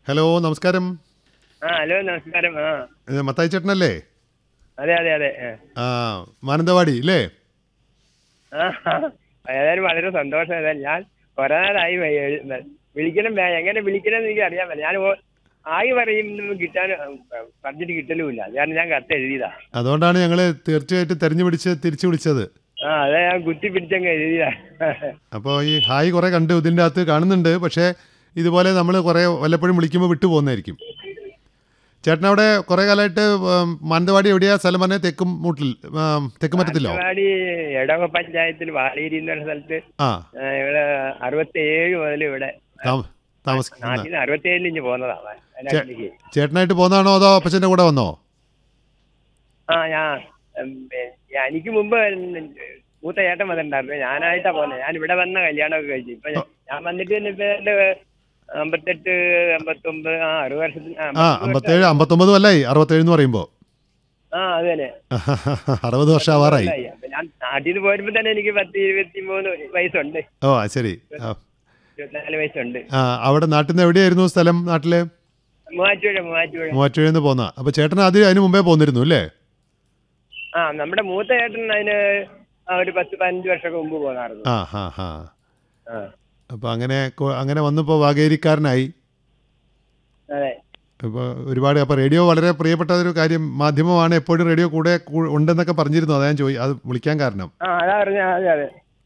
Hello നമസ്കാരം ആ hello നമസ്കാരം ആ ഇത് മത്തായി ചേട്ടനല്ലേ അതെ അതെ അതെ ആ. ആ മാനന്തവാടി ഇല്ലേ ആ ഏതായാലും വളരെ സന്തോഷം ഏതായാലും ഞാൻ കുറെ നാളായി വൈ- എഴു- വിളിക്കണം വേ- എങ്ങനെ വിളിക്കണം എന്ന് എനിക്ക് അറിയാൻ പറ്റില്ല ഞാൻ ഓ- ആയി പറയുമ്പോൾ കിട്ടാൻ പറഞ്ഞിട്ട് കിട്ടലുമില്ല കാരണം ഞാൻ കത്ത് എഴുതിയതാ അതുകൊണ്ടാണ് ഞങ്ങൾ തീർച്ചയായിട്ടും തെരഞ്ഞു പിടിച്ച് തിരിച്ചു വിളിച്ചത് ആ അതെ ഞാൻ കുത്തി പിടിച്ചങ്ങ് എഴുതിയതാ അപ്പോൾ ഈ ഹായ് കുറേ കണ്ടു ഇതിൻ്റെ അകത്ത് കാണുന്നുണ്ട് പക്ഷേ ഇതുപോലെ നമ്മൾ കുറേ വല്ലപ്പോഴും വിളിക്കുമ്പോൾ വിട്ടു പോകുന്നതായിരിക്കും ചേട്ടൻ അവിടെ കുറേ കാലമായിട്ട് ഉം, മാനന്തവാടി എവിടെയാ സ്ഥലം പറഞ്ഞ തെക്കും മൂട്ടിൽ ഉം, തെക്കുമറ്റത്തിലോ മാനന്തവാടി എടവ പഞ്ചായത്തിൽ വാളേരി എന്ന് പറഞ്ഞ സ്ഥലത്ത് ആ ആ, ഇവിടെ അറുപത്തേഴ് മുതൽ ഇവിടെ താമ- താമസിക്കുന്ന നാട്ടിൽ നിന്ന് അറുപത്തേഴിൽ ഇഞ്ച് പോന്നതാണ് വയനാട്ടിലേക്ക്. ചേട്ടനായിട്ട് പോകുന്നതാണോ അതോ അപ്പച്ചൻ്റെ കൂടെ വന്നോ ആ ഞാൻ ഉം, ഏ, ഞാൻ- എനിക്ക് മുമ്പ് മൂത്ത ചേട്ടൻ വന്നിട്ടുണ്ടായിരുന്നു ഞാനായിട്ടാ പോകുന്നത് ഞാൻ ഇവിടെ വന്ന കല്യാണമൊക്കെ കഴിച്ചു ഇപ്പൊ ഞാൻ- ഞാൻ വന്നിട്ട് തന്നെ ഇപ്പൊ എന്റെ അമ്പത്തെട്ട് അമ്പത്തൊമ്പത് ആ അറുപത് വർഷത്തിന് ആ, ആ അമ്പത്തൊമ്പത് അമ്പത്തേഴ് അമ്പത്തൊമ്പത് കൊല്ലായി അറുപത്തേഴ് എന്ന് പറയുമ്പോൾ ആ അത് തന്നെ അറുപത് വർഷം ആവാറായി ആയി. അപ്പൊ ഞാൻ നാട്ടിൽ നിന്ന് പോരുമ്പോ തന്നെ എനിക്ക് പത്ത് ഇരുപത്തി മൂന്ന് വയസ്സുണ്ട് ഓ ആ, ശരി ആ. ഇരുപത്തിനാല് വയസ്സുണ്ട് ആ അവിടെ നാട്ടിൽ നിന്ന് എവിടെയായിരുന്നു സ്ഥലം നാട്ടില് മൂവാറ്റുപുഴ മൂവാറ്റുപുഴ മൂവാറ്റുപുഴയിൽ നിന്ന് പോന്ന അപ്പൊ ചേട്ടൻ അത് അതിന് മുമ്പേ പോന്നിരുന്നു അല്ലേ ആ നമ്മുടെ മൂത്ത ചേട്ടൻ അതിന് ആ ഒരു പത്ത് പതിനഞ്ച് വർഷമൊക്കെ മുമ്പ് പോന്നായിരുന്നു ആ ഹാ ഹാ ആ അപ്പൊ അങ്ങനെ കൊ- അങ്ങനെ വന്നപ്പോൾ വാഗേരിക്കാരനായി അതെ ഇപ്പോൾ ഒരുപാട് അപ്പോൾ റേഡിയോ വളരെ പ്രിയപ്പെട്ട ഒരു കാര്യം മാധ്യമമാണ് എപ്പോഴും റേഡിയോ കൂടെ കൂ- ഉണ്ടെന്നൊക്കെ പറഞ്ഞിരുന്നു അതാ ഞാൻ ചോദി അത് വിളിക്കാൻ കാരണം ആ അതാ പറഞ്ഞ അതെ അതെ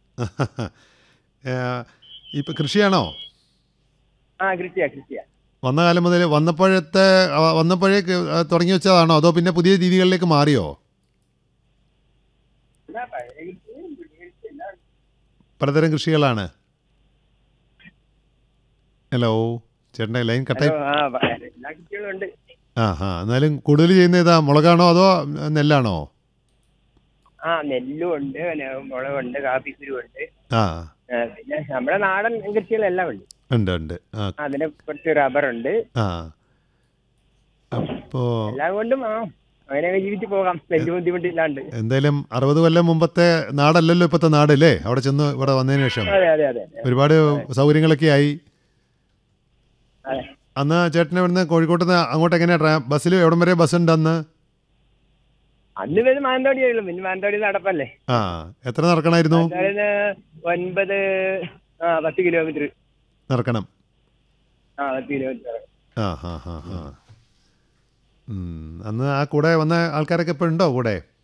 ഇപ്പം കൃഷിയാണോ ആ കൃഷിയാ കൃഷിയാ വന്ന കാലം മുതൽ വന്നപ്പോഴത്തെ ആ, വന്നപ്പോഴേ ക- ആ, തുടങ്ങി വെച്ചതാണോ അതോ പിന്നെ പുതിയ രീതികളിലേക്ക് മാറിയോ എന്നാ പഴയ കൃഷിയും പുതിയ കൃഷിയും എല്ലാം ഉണ്ട്. പലതരം കൃഷികളാണ് ഹലോ ചേട്ടൻ്റെ ലൈൻ കട്ടായി ഹലോ, ആ പ- എല്ലാ കൃഷികളും ഉണ്ട് ആ ആ എന്നാലും കൂടുതൽ ചെയ്യുന്ന ഏതാ മുളകാണോ അതോ നെല്ലാണോ ആ നെല്ലും ഉണ്ട് പിന്നെ മുളകുണ്ട് കാപ്പിക്കുരുണ്ട് ആ ആ, പിന്നെ നമ്മുടെ നാടൻ കൃഷികളെല്ലാം ഉണ്ട് ഉണ്ട് ഉണ്ട് ആ അതിന് കുറച്ച് റബ്ബറുണ്ട് ആ അപ്പോൾ എല്ലാം കൊണ്ടും ആ അങ്ങനെയൊക്കെ ജീവിച്ച് പോകാം വലിയ ബുദ്ധിമുട്ടില്ലാണ്ട് എന്തായാലും അറുപത് കൊല്ലം മുമ്പത്തെ നാടല്ലല്ലോ ഇപ്പോഴത്തെ നാട് അല്ലേ അവിടെ ചെന്ന് ഇവിടെ വന്നതിന് ശേഷം അതെ അതെ അതെ അതെ ഒരുപാട് സൗകര്യങ്ങളൊക്കെ ആയി അതെ അന്ന് ചേട്ടനെ ഇവിടുന്ന് കോഴിക്കോട്ട് നിന്ന് അങ്ങോട്ട് എങ്ങനെയാ ട്രാ ബസ്സിൽ എവിടം വരെ ബസ് ഉണ്ട് അന്ന് അന്ന് പിന്നെ മാനന്തവാടിയുള്ളൂ പിന്നെ മാനന്തവാടി നടപ്പല്ലേ ആ എത്ര നടക്കണമായിരുന്നു മാനന്തവാടിന്ന് ഒൻപത് ആ പത്ത് കിലോമീറ്റർ നടക്കണം ആ പത്ത് കിലോമീറ്റർ ആ ഹാ ഹാ ഹാ ഉം. അന്ന് ആ കൂടെ വന്ന ആൾക്കാരൊക്കെ ഇപ്പോൾ ഉണ്ടോ കൂടെ